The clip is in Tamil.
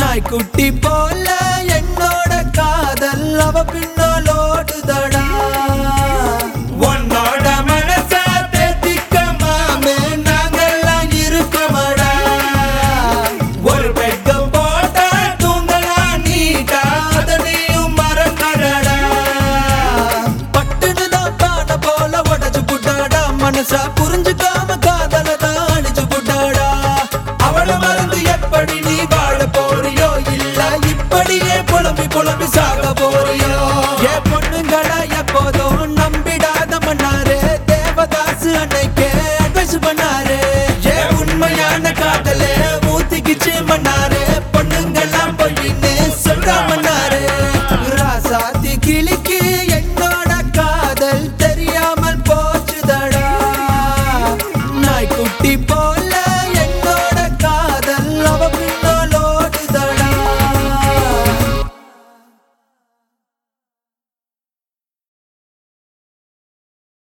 நாய்க்குட்டி போல என்னோட காதல் அவ பின்னால் ஓடுதடா உன்னோட மனச தேத்திக்க மாமே நாங்கெல்லாம் இருக்கமடா ஒரு பெக்கம் போட்டா தூங்கலாம் நீட்டா அத நீயும் மறக்கடடா பட்டுன்னு தான் பானை போல உடைச்சு புட்டாடா மனசா புரிஞ்சுக்காம காதல தான் அடிச்சு புட்டாடா அவள மறந்து எப்படி நீ வாழ போறியோ இல்ல இப்படியே புலம்பி புலம்பி சாக போறியோ ஏ பொண்ணுங்களா எப்போதும் நம்பிடாத மன்னாரே தேவதாசு அன்னைக்கே அட்வைஸ் பண்ணாரு ஏ உண்மையான காதலே ஊத்திக்கிச்சு மன்னாரே பொண்ணுங்கெல்லாம் பொய்ன்னு சொல்றாம